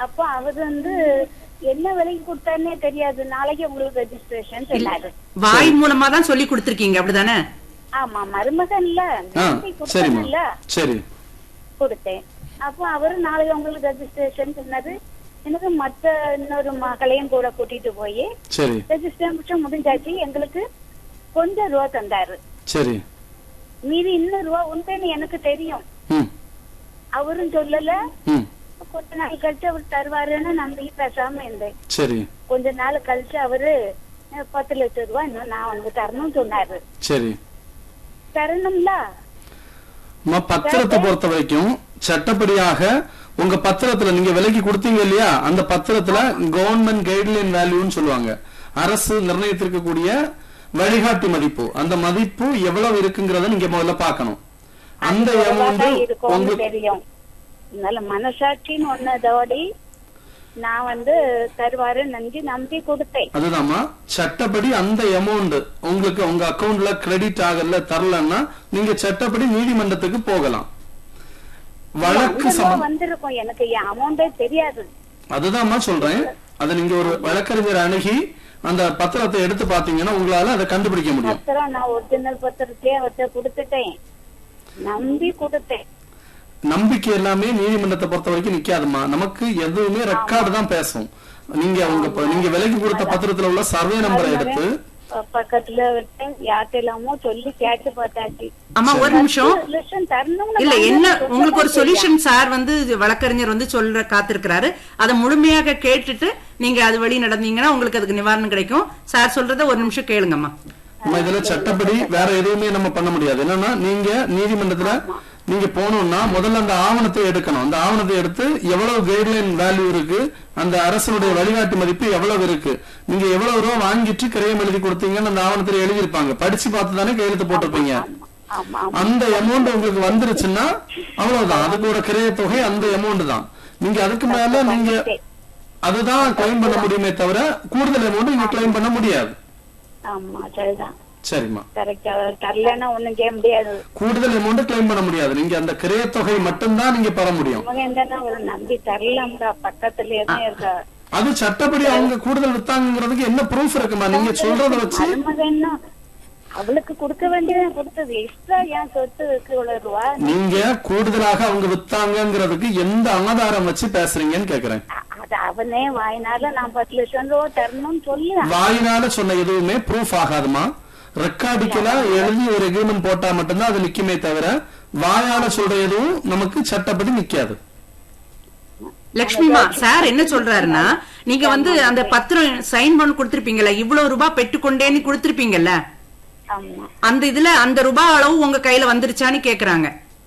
அப்போ அவர் வந்து என்ன விலைக்கு கொடுத்தாருன்னே தெரியாது நாளைக்கு உங்களுக்கு ரெஜிஸ்ட்ரேஷன் சொன்னாரு வாய் மூலமா தான் சொல்லி கொடுத்திருக்கீங்க அப்படிதானே ஆமா மருமகன்ல ஆ நாளைக்கு சரிம்மா கொடுத்தாங்கல்ல சரி கொடுத்தேன் அப்போ அவரு நாளைக்கு உங்களுக்கு ரெஜிஸ்ட்ரேஷன் சொன்னாரு எனக்கு மத்த இன்னொரு மகளையும் கூட கூட்டிட்டு போய் சரி ரெஜிஸ்ட்ரேஷன் முடிஞ்சாச்சு எங்களுக்கு கொஞ்சம் ரூபா தந்தாரு சரி மீதி இன்னும் ரூபா உண்டுன்னு எனக்கு தெரியும் ம் அவரும் சொல்லல ம் கொஞ்ச நாள் கழிச்சு அவர் தருவாருன்னு நம்பி பேசாம இருந்தேன் சரி கொஞ்ச நாள் கழிச்சு அவரு அஹ், பத்து லட்சம் ரூபாய் இன்னும் நான் வந்து தரணும்னு சொன்னாரு சரி தரணும்ல அம்மா, பத்திரத்தை பொறுத்த வரைக்கும் சட்டப்படியாக உங்க பத்திரத்துல நீங்க விலைக்கு கொடுத்தீங்க இல்லையா அந்த பத்திரத்துல கவர்மெண்ட் கைட்லைன் வேல்யூன்னு சொல்லுவாங்க அரசு நிர்ணயித்திருக்கக்கூடிய வழிகாட்டி மதிப்பு அந்த மதிப்பு எவ்வளவு இருக்குங்கிறத நீங்க முதல்ல பார்க்கணும் அந்த அமௌண்ட் தான் இருக்கும்னு உங்களுக்கு தெரியும் அதனால மனசாட்சின்னு ஒன்னதோடி நான் வந்து தருவாரு நம்பி நம்பி கொடுத்தேன் அதுதாம்மா சட்டப்படி அந்த அமௌண்ட் உங்களுக்கு உங்க அக்கவுண்ட்ல கிரெடிட் ஆகல தரலன்னா நீங்க சட்டப்படி நீதிமன்றத்துக்கு போகலாம் வழக்கு அங்க சம்பந்தம் வந்திருக்கும் எனக்கு என் அமௌண்டே தெரியாது அதுதான்மா சொல்றேன் அதை நீங்க ஒரு வழக்கறிஞர் அணுகி அந்த பத்திரத்தை எடுத்து பாத்தீங்கன்னா உங்களால அதை கண்டுபிடிக்க முடியும் பத்திரம் நான் ஒரிஜினல் பத்திரத்தையே அவர்கிட்ட கொடுத்துட்டேன் நம்பி கொடுத்தேன் நம்பிக்கை எல்லாமே நீதிமன்றத்தை பொறுத்த வரைக்கும் நிக்காதுமா நமக்கு எதுவுமே ரெக்கார்டு தான் பேசும் நீங்க உங்க ப- நீங்க விலைக்கு கொடுத்த பத்திரத்துல உள்ள சர்வே நம்பரை எடுத்து ப- பக்கத்துல விட்டு யார்கிட்டலாமோ சொல்லி கேட்டு பார்த்தாச்சு அம்மா ஒரு நிமிஷம் லட்சம் தரணும்னு இல்ல நான் என்ன சொன்னேன் உங்களுக்கு ஒரு தெரியாது. சொல்யூஷன் சார் வந்து வழக்கறிஞர் வந்து சொல்ற காத்திருக்கிறாரு அதை முழுமையாக கேட்டுட்டு நீங்க அது வழி நடந்தீங்கன்னா உங்களுக்கு அதுக்கு நிவாரணம் கிடைக்கும் சார் சொல்றத ஒரு நிமிஷம் கேளுங்கம்மா நம்ம இதுல சட்டப்படி வேற எதுவுமே நம்ம பண்ண முடியாது என்னன்னா நீங்க நீதிமன்றத்துல நீங்க போகணும்னா முதல்ல அந்த ஆவணத்தை எடுக்கணும் அந்த ஆவணத்தை எடுத்து எவ்வளவு கைட்லைன் வேல்யூ இருக்கு அந்த அரசனுடைய வழிகாட்டு மதிப்பு எவ்வளவு இருக்கு நீங்க எவ்வளவு ரூபா வாங்கிட்டு கிரயம் எழுதி கொடுத்தீங்கன்னு அந்த ஆவணத்துல எழுதியிருப்பாங்க படிச்சு பார்த்து தானே கையெழுத்து போட்டிருப்பீங்க ஆமா ஆமா அந்த அமௌண்ட் உங்களுக்கு வந்துருச்சுன்னா அவ்வளவுதான் அதுக்கு ஒரு கிரைய தொகை அந்த அமௌண்ட் தான் நீங்க அதுக்கு மேல நீங்க அதுதான் கிளைம் பண்ண முடியுமே தவிர கூடுதல் அமௌண்ட் நீங்க கிளைம் பண்ண முடியாது ஆமா சரிதான் சரிம்மா கரெக்டா தரலன்னா ஒண்ணும் செய்ய முடியாது கூடுதல் அமௌண்ட் கிளைம் பண்ண முடியாது நீங்க அந்த கிரைய தொகை மட்டும்தான் நீங்க பெற முடியும் அவங்க என்னன்னா ஒரு நம்பி தரலாம்டா பக்கத்துலயே தான் இருக்கா அது சட்டப்படி அவங்க கூடுதல் வித்தாங்கிறதுக்கு என்ன ப்ரூஃப் இருக்குமா நீங்க சொல்றத வச்சு மருமகன்னா அவளுக்கு கொடுக்க வேண்டியதை கொடுத்தது எக்ஸ்ட்ரா ஏன் சொத்துக்கு இவ்வளவு ரூபா நீங்க கூடுதலாக அவங்க வித்தாங்கிறதுக்கு எந்த ஆதாரம் வச்சு பேசுறீங்கன்னு கேக்குறேன் அ- அது அவனே வாயினால நான் பத்து லட்சம் ரூபா தரணும்னு சொல்லி வாயினால சொன்ன எதுவுமே ப்ரூஃப் ஆகாதுமா ரெக்கார்டிக்கல எழுதி ஒரு எக்ரிமெண்ட் போட்டா மட்டும்தான் அது நிக்குமே தவிர வாயால சொல்ற எதுவும் நமக்கு சட்டப்படி நிக்காது லட்சுமிமா சார் என்ன சொல்றாருன்னா நீங்க வந்து அந்த பத்திரம் சைன் பண்ணி கொடுத்திருப்பீங்கல்ல இவ்வளவு ரூபாய் பெற்றுக்கொண்டேன்னு கொடுத்திருப்பீங்கல்ல ஆமா அந்த இதுல அந்த ரூபாய் அளவு உங்க கையில வந்துருச்சான்னு கேக்குறாங்க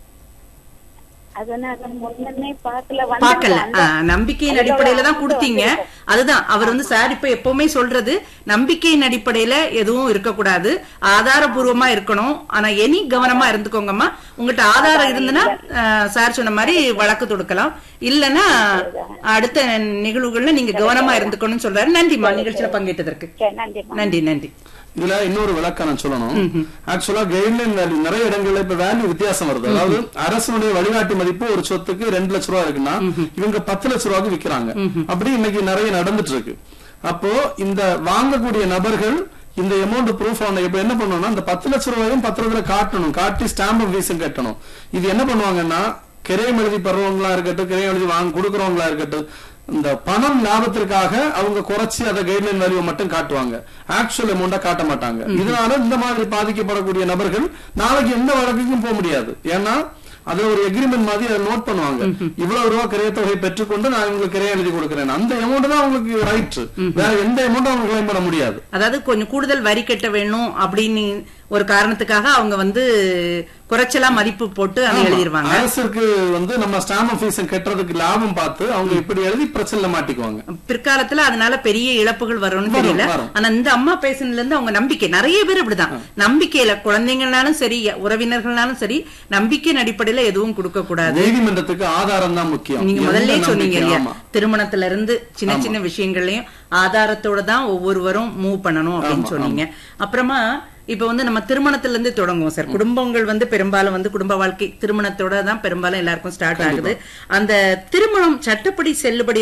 அத நான் முன்னே பாக்கல பாக்கல வந்து ஆ, நம்பிக்கையின் அடிப்படையில தான் கொடுத்தீங்க அதுதான் அவர் வந்து சார் இப்ப எப்பவுமே சொல்றது நம்பிக்கையின் அடிப்படையில எதுவும் இருக்கக்கூடாது ஆதாரபூர்வமா இருக்கணும் ஆனா எனி கவனமா இருந்துக்கோங்கம்மா உங்ககிட்ட ஆதாரம் இருந்துன்னா ஆ, சார் சொன்ன மாதிரி வழக்கு தொடுக்கலாம் இல்லன்னா அடுத்த நிகழ்வுகள்ல நீங்க கவனமா இருந்துக்கணும்னு சொல்றாரு நன்றிம்மா நிகழ்ச்சியில பங்கேற்றதற்கு சரி, நன்றிம்மா நன்றி நன்றி இதுல இன்னொரு விளக்கம் நான் சொல்லணும் ஆக்சுவலா கைட்லைன் வேல்யூ நிறைய இடங்கள்ல இப்ப வேல்யூ வித்தியாசம் வருது அதாவது அரசனுடைய வழிகாட்டு மதிப்பு ஒரு சொத்துக்கு ரெண்டு லட்ச ரூபா இருக்குன்னா இவங்க பத்து லட்ச ரூபாய்க்கு விக்கிறாங்க அப்படி இன்னைக்கு நிறைய நடந்துட்டு இருக்கு அப்போ இந்த வாங்கக்கூடிய நபர்கள் இந்த அமௌண்ட் ப்ரூஃப் ஆன இப்ப என்ன பண்ணணும்னா இந்த பத்து லட்ச ரூபாயும் பத்திரத்துல காட்டணும் காட்டி ஸ்டாம்ப் ஃபீஸும் கட்டணும் இது என்ன பண்ணுவாங்கன்னா கிரையம் எழுதி பெறவங்களா இருக்கட்டும் கிரையம் எழுதி வாங்க கொடுக்கறவங்களா இருக்கட்டும் இந்த பணம் லாபத்திற்காக அவங்க குறைச்சி அதை கைட்லைன் வேல்யூ மட்டும் காட்டுவாங்க ஆக்சுவல் அமௌண்ட்டா காட்ட மாட்டாங்க இதனால இந்த மாதிரி பாதிக்கப்படக்கூடிய நபர்கள் நாளைக்கு எந்த வழக்குக்கும் போக முடியாது ஏன்னா அதுல ஒரு எக்ரிமெண்ட் மாதிரி அதை நோட் பண்ணுவாங்க இவ்வளவு ரூபா கிரைய தொகை பெற்றுக்கொண்டு நான் உங்களுக்கு கிரைய எழுதி கொடுக்கிறேன் அந்த அமௌண்ட் தான் அவங்களுக்கு ரைட் வேற எந்த அமௌண்ட்டும் அவங்க கிளைம் பண்ண முடியாது அதாவது கொஞ்சம் கூடுதல் வரி கட்ட வேணும் அப்படின்னு ஒரு காரணத்துக்காக அவங்க வந்து குறைச்சலா மதிப்பு போட்டு அதை ஆமா. எழுதிருவாங்க அரசுக்கு வந்து நம்ம ஸ்டாம்ப் ஃபீஸ் கட்டுறதுக்கு லாபம் பார்த்து அவங்க இப்படி எழுதி பிரச்சனைல மாட்டிக்குவாங்க பிற்காலத்துல அதனால பெரிய இழப்புகள் வரும்னு வரும், தெரியல வரும். ஆனா இந்த அம்மா பேசுனதுல இருந்து அவங்க நம்பிக்கை நிறைய பேர் அப்படிதான் நம்பிக்கையில குழந்தைங்கனாலும் சரி உறவினர்கள்னாலும் சரி நம்பிக்கையின் அடிப்படையில எதுவும் கொடுக்க கூடாது நீதிமன்றத்துக்கு ஆதாரம் தான் முக்கியம் நீங்க எந்த முதல்ல சொன்னீங்க நம்பிக்கை? இல்லையா ஆமா. திருமணத்துல இருந்து சின்ன சின்ன விஷயங்கள்லயும் ஆதாரத்தோட தான் ஒவ்வொருவரும் மூவ் பண்ணணும் அப்படின்னு ஆமா, சொன்னீங்க அப்புறமா இப்ப வந்து நம்ம திருமணத்துல இருந்து தொடங்குவோம் சார் குடும்பங்கள் வந்து பெரும்பாலும் வந்து குடும்ப வாழ்க்கை திருமணத்தோட தான் பெரும்பாலும் எல்லாருக்கும் ஸ்டார்ட் ஆகுது அந்த திருமணம் சட்டப்படி செல்லுபடி